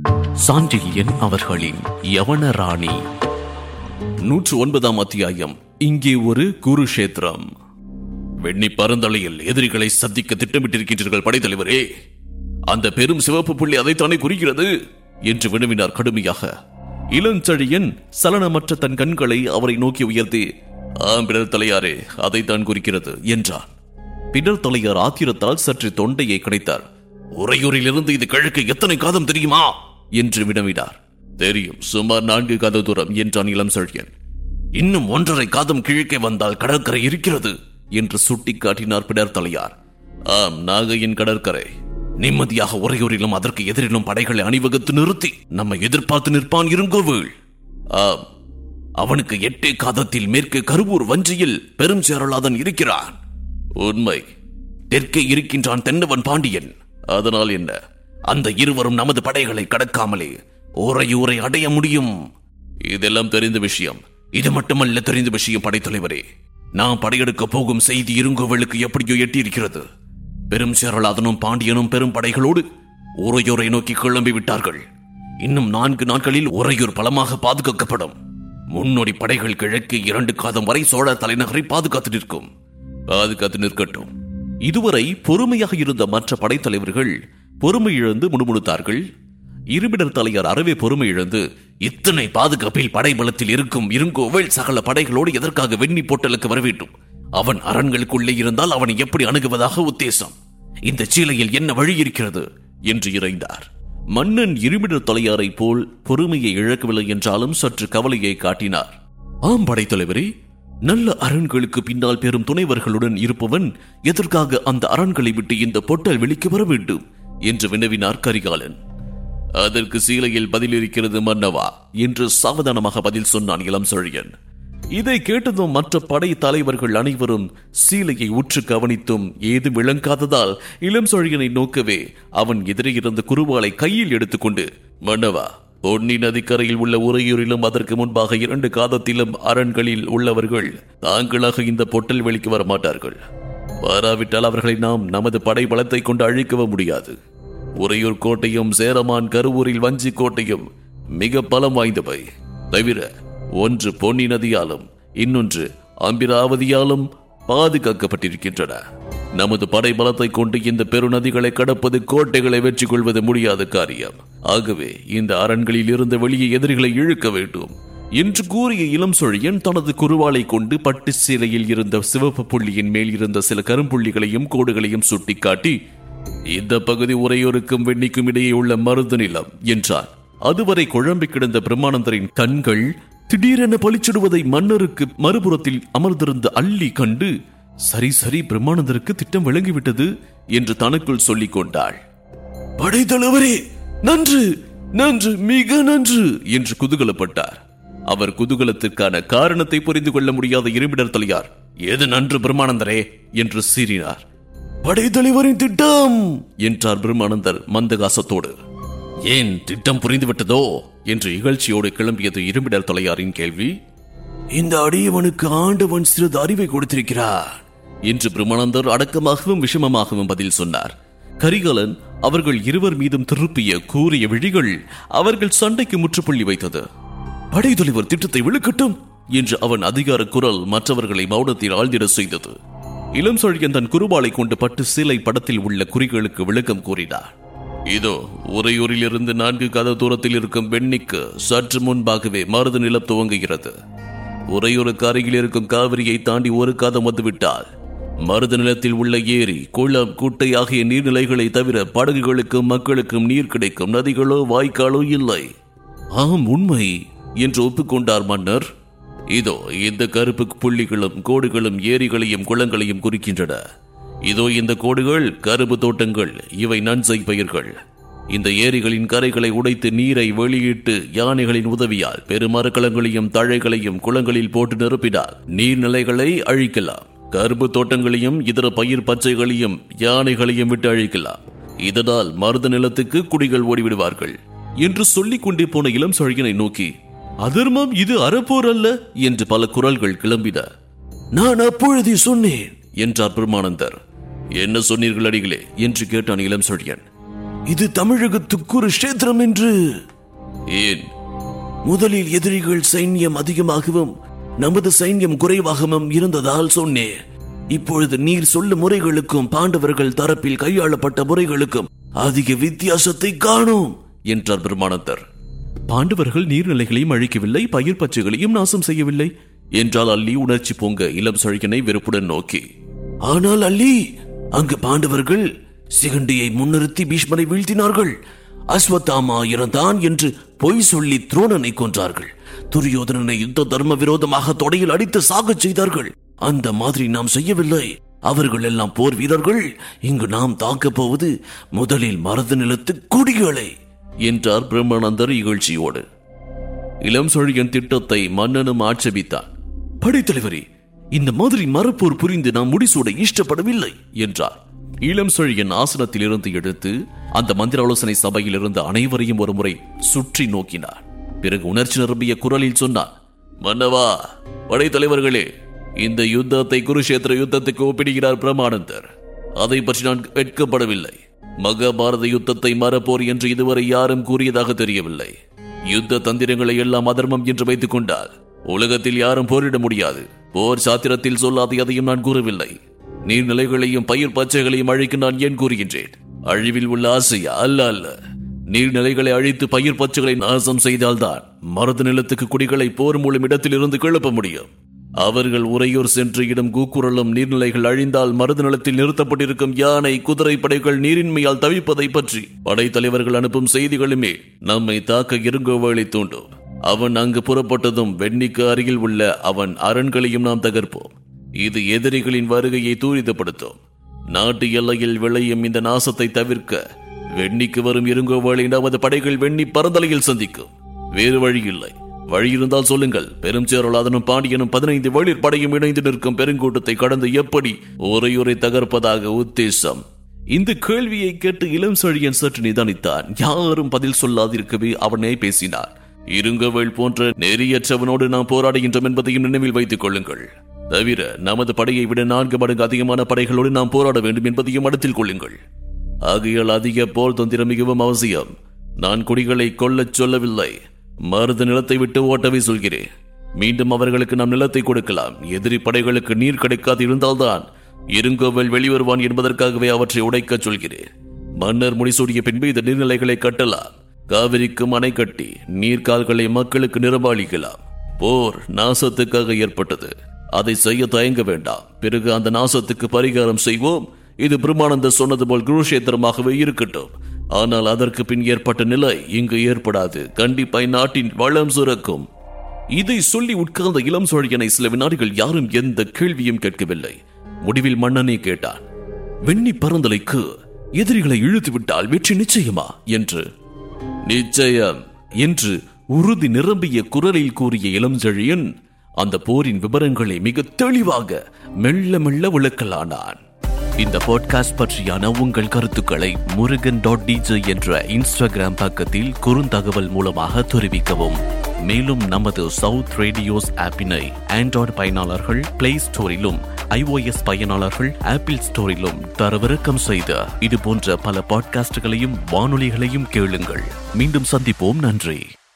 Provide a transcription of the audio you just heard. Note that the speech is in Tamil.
சாண்டில்யன் அவர்களின் யவன ராணி நூற்று ஒன்பதாம் அத்தியாயம் இங்கே ஒரு குருஷேத்திரம் வெண்ணி பரந்தலையில் எதிரிகளை சந்திக்க திட்டமிட்டிருக்கின்றீர்கள் படைத்தலைவரே அந்த பெரும் சிவப்பு புள்ளி அதைத்தானே குறிக்கிறது என்று வினவினார் கடுமையாக இளஞ்செழியன் சலனமற்ற தன் கண்களை அவரை நோக்கி உயர்த்தி ஆம் பிடர் தலையாரே அதைத்தான் குறிக்கிறது என்றான் பிடர் தலையார் ஆத்திரத்தால் சற்று தொண்டையை கிடைத்தார் உறையூரிலிருந்து இது கிழக்கு எத்தனை காதம் தெரியுமா என்று வினவினார் தெரியும் சுமார் நான்கு காத தூரம் என்றான் இளம் செழியன் இன்னும் ஒன்றரை காதம் கிழக்கே வந்தால் கடற்கரை இருக்கிறது என்று சுட்டிக்காட்டினார் பிடர் தலையார் ஆம் நாகையின் கடற்கரை நிம்மதியாக உறையூரிலும் அதற்கு எதிரிலும் படைகளை அணிவகுத்து நிறுத்தி நம்மை எதிர்பார்த்து நிற்பான் இருங்கோவில் ஆம் அவனுக்கு எட்டே காதத்தில் மேற்கு கருவூர் வஞ்சியில் பெரும் சேரலாதன் இருக்கிறான் உண்மை தெற்கே இருக்கின்றான் தென்னவன் பாண்டியன் அதனால் என்ன அந்த இருவரும் நமது படைகளை கடக்காமலே ஊரை அடைய முடியும் இதெல்லாம் தெரிந்த விஷயம் இது மட்டுமல்ல தெரிந்த விஷயம் படைத்தலைவரே நாம் படையெடுக்க போகும் செய்தி இருங்கோவலுக்கு எப்படியோ எட்டியிருக்கிறது பெரும் சேரலாதனும் பாண்டியனும் பெரும் படைகளோடு உறையூரை நோக்கி கிளம்பி விட்டார்கள் இன்னும் நான்கு நாட்களில் உறையூர் பலமாக பாதுகாக்கப்படும் முன்னோடி படைகள் கிழக்கு இரண்டு காதம் வரை சோழ தலைநகரை பாதுகாத்து நிற்கும் பாதுகாத்து நிற்கட்டும் இதுவரை பொறுமையாக இருந்த மற்ற படைத்தலைவர்கள் பொறுமை இழந்து முணுமுணுத்தார்கள் இருபிடர் தலையார் அறவே பொறுமை இழந்து இத்தனை பாதுகாப்பில் படைபலத்தில் இருக்கும் இருங்கோவல் சகல படைகளோடு எதற்காக வெண்ணி போட்டலுக்கு வர வேண்டும் அவன் அரண்களுக்குள்ளே இருந்தால் அவனை எப்படி அணுகுவதாக உத்தேசம் இந்த சீலையில் என்ன வழி இருக்கிறது என்று இறைந்தார் மன்னன் இருமிடர் தலையாரை போல் பொறுமையை இழக்கவில்லை என்றாலும் சற்று கவலையை காட்டினார் ஆம் படைத்தலைவரே நல்ல அரண்களுக்கு பின்னால் பெறும் துணைவர்களுடன் இருப்பவன் எதற்காக அந்த அரண்களை விட்டு இந்த பொட்டல் வெளிக்கு வர வேண்டும் என்று வினவினார் கரிகாலன் அதற்கு சீலையில் பதில் இருக்கிறது மன்னவா என்று சாவதானமாக பதில் சொன்னான் இளம் செழியன் இதை கேட்டதும் மற்ற படை தலைவர்கள் அனைவரும் சீலையை உற்று கவனித்தும் ஏதும் விளங்காததால் இளம் செழியனை நோக்கவே அவன் எதிரே இருந்த குருவாலை கையில் எடுத்துக்கொண்டு மன்னவா பொன்னி நதிக்கரையில் உள்ள உறையூரிலும் அதற்கு முன்பாக இரண்டு காதத்திலும் அரண்களில் உள்ளவர்கள் தாங்களாக இந்த பொட்டல் வெளிக்கு வர மாட்டார்கள் வராவிட்டால் அவர்களை நாம் நமது படை பலத்தை கொண்டு அழிக்கவும் முடியாது உறையூர் கோட்டையும் சேரமான் கருவூரில் வஞ்சி கோட்டையும் மிக பலம் வாய்ந்தவை தவிர ஒன்று பொன்னி நதியாலும் இன்னொன்று அம்பிராவதியாலும் பாதுகாக்கப்பட்டிருக்கின்றன நமது படை பலத்தை கொண்டு இந்த பெருநதிகளை கடப்பது கோட்டைகளை வெற்றி கொள்வது முடியாத காரியம் ஆகவே இந்த அரண்களில் இருந்து வெளியே எதிரிகளை இழுக்க வேண்டும் என்று கூறிய இளம் சொழியன் தனது குருவாலை கொண்டு பட்டு சீலையில் இருந்த சிவப்பு புள்ளியின் மேல் இருந்த சில கரும்புள்ளிகளையும் கோடுகளையும் சுட்டிக்காட்டி இந்த பகுதி உரையோருக்கும் வெண்ணிக்கும் இடையே உள்ள மருது நிலம் என்றார் அதுவரை குழம்பி கிடந்த பிரம்மானந்தரின் கண்கள் திடீரென பளிச்சிடுவதை மன்னருக்கு மறுபுறத்தில் அமர்ந்திருந்த அள்ளி கண்டு சரி சரி பிரம்மானந்தருக்கு திட்டம் விளங்கிவிட்டது என்று தனக்குள் சொல்லிக் கொண்டாள் படைத்தலைவரே நன்று நன்று மிக நன்று என்று குதூகலப்பட்டார் அவர் குதூகலத்திற்கான காரணத்தை புரிந்து கொள்ள முடியாத இருமிடர் தலையார் ஏது நன்று பிரம்மானந்தரே என்று சீறினார் படைத்தலைவரின் திட்டம் என்றார் பிரம்மானந்தர் மந்தகாசத்தோடு ஏன் திட்டம் புரிந்துவிட்டதோ என்று இகழ்ச்சியோடு கிளம்பியது இருமிடர் தலையாரின் கேள்வி இந்த அடியவனுக்கு ஆண்டவன் சிறிது அறிவை கொடுத்திருக்கிறார் என்று பிரம்மானந்தர் அடக்கமாகவும் விஷமமாகவும் பதில் சொன்னார் கரிகாலன் அவர்கள் இருவர் மீதும் திருப்பிய கூறிய விழிகள் அவர்கள் சண்டைக்கு முற்றுப்புள்ளி வைத்தது படைத்தலைவர் திட்டத்தை விழுக்கட்டும் என்று அவன் அதிகார குரல் மற்றவர்களை மௌனத்தில் ஆழ்ந்திட செய்தது இளம் சொழியன் தன் குருபாலை கொண்டு பட்டு சீலை படத்தில் உள்ள குறிகளுக்கு விளக்கம் கூறினார் இதோ உறையூரில் இருந்து நான்கு கத தூரத்தில் இருக்கும் வெண்ணிக்கு சற்று முன்பாகவே மருது நிலம் துவங்குகிறது உறையூருக்கு அருகில் இருக்கும் காவிரியை தாண்டி ஒரு காதம் வந்துவிட்டால் மருத நிலத்தில் உள்ள ஏரி குளம் குட்டை ஆகிய நீர்நிலைகளை தவிர படகுகளுக்கும் மக்களுக்கும் நீர் கிடைக்கும் நதிகளோ வாய்க்காலோ இல்லை ஆம் உண்மை என்று ஒப்புக்கொண்டார் மன்னர் இதோ இந்த கருப்பு புள்ளிகளும் கோடுகளும் ஏரிகளையும் குளங்களையும் குறிக்கின்றன இதோ இந்த கோடுகள் கரும்பு தோட்டங்கள் இவை நன்சை பயிர்கள் இந்த ஏரிகளின் கரைகளை உடைத்து நீரை வெளியிட்டு யானைகளின் உதவியால் பெருமரக்கலங்களையும் தழைகளையும் குளங்களில் போட்டு நிரப்பினால் நீர்நிலைகளை அழிக்கலாம் கரும்பு தோட்டங்களையும் இதர பயிர் பச்சைகளையும் யானைகளையும் விட்டு அழிக்கலாம் இதனால் மருத நிலத்துக்கு குடிகள் ஓடிவிடுவார்கள் என்று சொல்லிக் கொண்டே போன இளம் சொழகனை நோக்கி அதர்மம் இது அறப்போர் அல்ல என்று பல குரல்கள் கிளம்பின நான் அப்பொழுதே சொன்னேன் என்றார் பெருமானந்தர் என்ன சொன்னீர்கள் அடிகளே என்று கேட்டான் இளம் சொழியன் இது தமிழகத்துக்கு ஒரு கஷேத்திரம் என்று ஏன் முதலில் எதிரிகள் சைன்யம் அதிகமாகவும் நமது சைன்யம் குறைவாகவும் இருந்ததால் சொன்னேன் இப்பொழுது நீர் சொல்லும் முறைகளுக்கும் பாண்டவர்கள் தரப்பில் கையாளப்பட்ட முறைகளுக்கும் அதிக வித்தியாசத்தை காணோம் என்றார் பிரம்மானந்தர் பாண்டவர்கள் நீர்நிலைகளையும் அழிக்கவில்லை பயிர் பச்சைகளையும் நாசம் செய்யவில்லை என்றால் அல்லி உணர்ச்சி பொங்க இளம் சழிகனை வெறுப்புடன் நோக்கி ஆனால் அல்லி அங்கு பாண்டவர்கள் சிகண்டியை முன்னிறுத்தி பீஷ்மரை வீழ்த்தினார்கள் அஸ்வத்தாமா இறந்தான் என்று பொய் சொல்லி துரோணனை கொன்றார்கள் துரியோதனனை யுத்த தர்ம விரோதமாக தொடையில் அடித்து சாகச் செய்தார்கள் அந்த மாதிரி நாம் செய்யவில்லை அவர்கள் எல்லாம் போர் வீரர்கள் இங்கு நாம் தாக்கப் போவது முதலில் மருது நிலத்து குடிகளை என்றார் பிரம்மானந்தர் இகழ்ச்சியோடு இளம் சோழியன் திட்டத்தை மன்னனும் ஆட்சேபித்தான் படைத்தலைவரே இந்த மாதிரி மரப்போர் புரிந்து நாம் முடிசூட இஷ்டப்படவில்லை என்றார் இளம் சோழியன் ஆசனத்தில் இருந்து எடுத்து அந்த மந்திர ஆலோசனை சபையில் இருந்த அனைவரையும் ஒருமுறை சுற்றி நோக்கினார் பிறகு உணர்ச்சி நிரம்பிய குரலில் சொன்னார் மன்னவா படைத்தலைவர்களே இந்த யுத்தத்தை குருஷேத்திர யுத்தத்துக்கு ஒப்பிடுகிறார் பிரமானந்தர் அதை பற்றி நான் வெட்கப்படவில்லை மகாபாரத யுத்தத்தை மறப்போர் என்று இதுவரை யாரும் கூறியதாக தெரியவில்லை யுத்த தந்திரங்களை எல்லாம் அதர்மம் என்று வைத்துக் கொண்டால் உலகத்தில் யாரும் போரிட முடியாது போர் சாத்திரத்தில் சொல்லாத எதையும் நான் கூறவில்லை நீர்நிலைகளையும் பயிர் பச்சைகளையும் அழிக்க நான் ஏன் கூறுகின்றேன் அழிவில் உள்ள ஆசையா அல்ல அல்ல நீர்நிலைகளை அழித்து பயிர் பச்சைகளை நாசம் செய்தால்தான் மருது நிலத்துக்கு குடிகளை போர் மூலம் இடத்திலிருந்து கிளப்ப முடியும் அவர்கள் உறையூர் சென்று இடம் கூக்குரலும் நீர்நிலைகள் அழிந்தால் மருது நிலத்தில் நிறுத்தப்பட்டிருக்கும் யானை குதிரை படைகள் நீரின்மையால் தவிப்பதை பற்றி படைத்தலைவர்கள் அனுப்பும் செய்திகளுமே நம்மை தாக்க இருங்கோவலை தூண்டும் அவன் அங்கு புறப்பட்டதும் வெண்ணிக்கு அருகில் உள்ள அவன் அரண்களையும் நாம் தகர்ப்போம் இது எதிரிகளின் வருகையை தூரிதப்படுத்தும் நாட்டு எல்லையில் விளையும் இந்த நாசத்தை தவிர்க்க வெண்ணிக்கு வரும் இருங்கோவலை நமது படைகள் வெண்ணி பரந்தலையில் சந்திக்கும் வேறு வழி இல்லை வழி இருந்தால் சொல்லுங்கள் பெருஞ்சேரலாதனும் பாண்டியனும் பதினைந்து வெளிர் படையும் இணைந்து நிற்கும் பெருங்கூட்டத்தை கடந்து எப்படி ஒரையுறை தகர்ப்பதாக உத்தேசம் இந்த கேள்வியை கேட்டு இளம் செழியன் சற்று நிதானித்தான் யாரும் பதில் சொல்லாதிருக்கவே அவனே பேசினார் இருங்கவேள் போன்ற நெறியற்றவனோடு நாம் போராடுகின்றோம் என்பதையும் நினைவில் வைத்துக் கொள்ளுங்கள் தவிர நமது படையை விட நான்கு மடங்கு அதிகமான படைகளோடு நாம் போராட வேண்டும் என்பதையும் மனத்தில் கொள்ளுங்கள் ஆகையால் அதிக போர் தந்திரம் மிகவும் அவசியம் நான் குடிகளை கொல்லச் சொல்லவில்லை மருது நிலத்தை விட்டு ஓட்டவே சொல்கிறேன் மீண்டும் அவர்களுக்கு நாம் நிலத்தை கொடுக்கலாம் எதிரி படைகளுக்கு நீர் கிடைக்காது இருந்தால்தான் இருங்கோவல் வெளிவருவான் என்பதற்காகவே அவற்றை உடைக்கச் சொல்கிறேன் மன்னர் முடிசூடிய பின்பு இந்த நீர்நிலைகளை கட்டலாம் காவிரிக்கும் அணை கட்டி நீர்க்கால்களை மக்களுக்கு நிரம்பாளிக்கலாம் போர் நாசத்துக்காக ஏற்பட்டது அதை செய்ய தயங்க வேண்டாம் பிறகு அந்த நாசத்துக்கு பரிகாரம் செய்வோம் இது பிரம்மானந்த சொன்னது போல் குருஷேத்திரமாகவே இருக்கட்டும் ஆனால் அதற்கு பின் ஏற்பட்ட நிலை இங்கு ஏற்படாது கண்டிப்பாய் நாட்டின் வளம் சுரக்கும் இதை சொல்லி உட்கார்ந்த இளம் சோழியனை சில வினாடிகள் யாரும் எந்த கேள்வியும் கேட்கவில்லை முடிவில் மன்னனே கேட்டான் வெண்ணி பரந்தலைக்கு எதிரிகளை இழுத்து விட்டால் வெற்றி நிச்சயமா என்று நிச்சயம் என்று உறுதி நிரம்பிய குரலில் கூறிய இளஞ்செழியன் அந்த போரின் விவரங்களை மிக தெளிவாக மெல்ல மெல்ல விளக்கலானான் இந்த பாட்காஸ்ட் பற்றியான உங்கள் கருத்துக்களை முருகன் டாட் டிஜே என்ற இன்ஸ்டாகிராம் பக்கத்தில் குறுந்தகவல் மூலமாக தெரிவிக்கவும் மேலும் நமது சவுத் ரேடியோஸ் ஆப்பினை ஆண்ட்ராய்டு பயனாளர்கள் பிளே ஸ்டோரிலும் ஐஓஎஸ் பயனாளர்கள் ஆப்பிள் ஸ்டோரிலும் தரவிறக்கம் செய்த இது போன்ற பல பாட்காஸ்டுகளையும் வானொலிகளையும் கேளுங்கள் மீண்டும் சந்திப்போம் நன்றி